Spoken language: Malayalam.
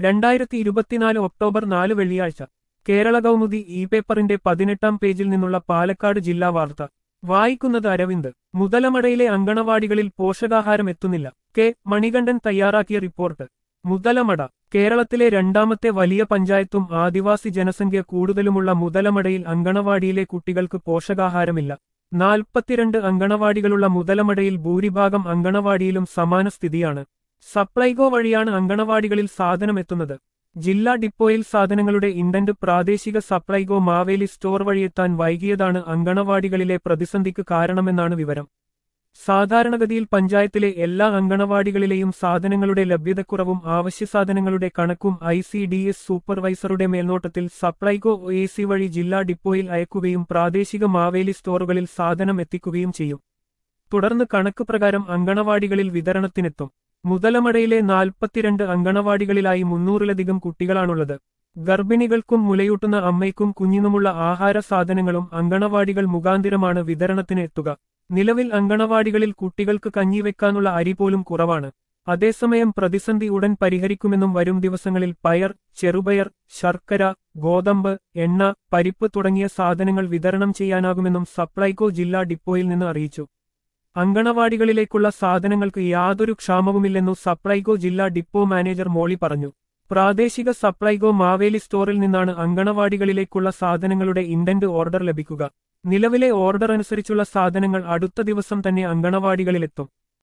രണ്ടായിരത്തി ഇരുപത്തിനാല് ഒക്ടോബർ നാല് വെള്ളിയാഴ്ച കേരള കൗമുദി ഇ പേപ്പറിന്റെ പതിനെട്ടാം പേജിൽ നിന്നുള്ള പാലക്കാട് ജില്ലാ വാർത്ത വായിക്കുന്നത് അരവിന്ദ് മുതലമടയിലെ അങ്കണവാടികളിൽ പോഷകാഹാരം എത്തുന്നില്ല കെ മണികണ്ഠൻ തയ്യാറാക്കിയ റിപ്പോർട്ട് മുതലമട കേരളത്തിലെ രണ്ടാമത്തെ വലിയ പഞ്ചായത്തും ആദിവാസി ജനസംഖ്യ കൂടുതലുമുള്ള മുതലമടയിൽ അങ്കണവാടിയിലെ കുട്ടികൾക്ക് പോഷകാഹാരമില്ല നാൽപ്പത്തിരണ്ട് അങ്കണവാടികളുള്ള മുതലമടയിൽ ഭൂരിഭാഗം അങ്കണവാടിയിലും സമാന സ്ഥിതിയാണ് സപ്ലൈകോ വഴിയാണ് അങ്കണവാടികളിൽ സാധനമെത്തുന്നത് ജില്ലാ ഡിപ്പോയിൽ സാധനങ്ങളുടെ ഇൻഡന്റ് പ്രാദേശിക സപ്ലൈകോ മാവേലി സ്റ്റോർ വഴിയെത്താൻ വൈകിയതാണ് അങ്കണവാടികളിലെ പ്രതിസന്ധിക്ക് കാരണമെന്നാണ് വിവരം സാധാരണഗതിയിൽ പഞ്ചായത്തിലെ എല്ലാ അങ്കണവാടികളിലെയും സാധനങ്ങളുടെ ലഭ്യതക്കുറവും ആവശ്യസാധനങ്ങളുടെ കണക്കും ഐ സി ഡി എസ് സൂപ്പർവൈസറുടെ മേൽനോട്ടത്തിൽ സപ്ലൈകോ എ സി വഴി ജില്ലാ ഡിപ്പോയിൽ അയക്കുകയും പ്രാദേശിക മാവേലി സ്റ്റോറുകളിൽ സാധനം എത്തിക്കുകയും ചെയ്യും തുടർന്ന് കണക്ക് പ്രകാരം അങ്കണവാടികളിൽ വിതരണത്തിനെത്തും മുതലമടയിലെ നാൽപ്പത്തിരണ്ട് അങ്കണവാടികളിലായി മുന്നൂറിലധികം കുട്ടികളാണുള്ളത് ഗർഭിണികൾക്കും മുലയൂട്ടുന്ന അമ്മയ്ക്കും കുഞ്ഞിനുമുള്ള ആഹാര സാധനങ്ങളും അങ്കണവാടികൾ മുഖാന്തിരമാണ് വിതരണത്തിന് എത്തുക നിലവിൽ അങ്കണവാടികളിൽ കുട്ടികൾക്ക് കഞ്ഞിവെക്കാനുള്ള അരി പോലും കുറവാണ് അതേസമയം പ്രതിസന്ധി ഉടൻ പരിഹരിക്കുമെന്നും വരും ദിവസങ്ങളിൽ പയർ ചെറുപയർ ശർക്കര ഗോതമ്പ് എണ്ണ പരിപ്പ് തുടങ്ങിയ സാധനങ്ങൾ വിതരണം ചെയ്യാനാകുമെന്നും സപ്ലൈകോ ജില്ലാ ഡിപ്പോയിൽ നിന്ന് അറിയിച്ചു അങ്കണവാടികളിലേക്കുള്ള സാധനങ്ങൾക്ക് യാതൊരു ക്ഷാമവുമില്ലെന്നു സപ്ലൈകോ ജില്ലാ ഡിപ്പോ മാനേജർ മോളി പറഞ്ഞു പ്രാദേശിക സപ്ലൈകോ മാവേലി സ്റ്റോറിൽ നിന്നാണ് അങ്കണവാടികളിലേക്കുള്ള സാധനങ്ങളുടെ ഇൻഡന്റ് ഓർഡർ ലഭിക്കുക നിലവിലെ ഓർഡർ അനുസരിച്ചുള്ള സാധനങ്ങൾ അടുത്ത ദിവസം തന്നെ അങ്കണവാടികളിലെത്തും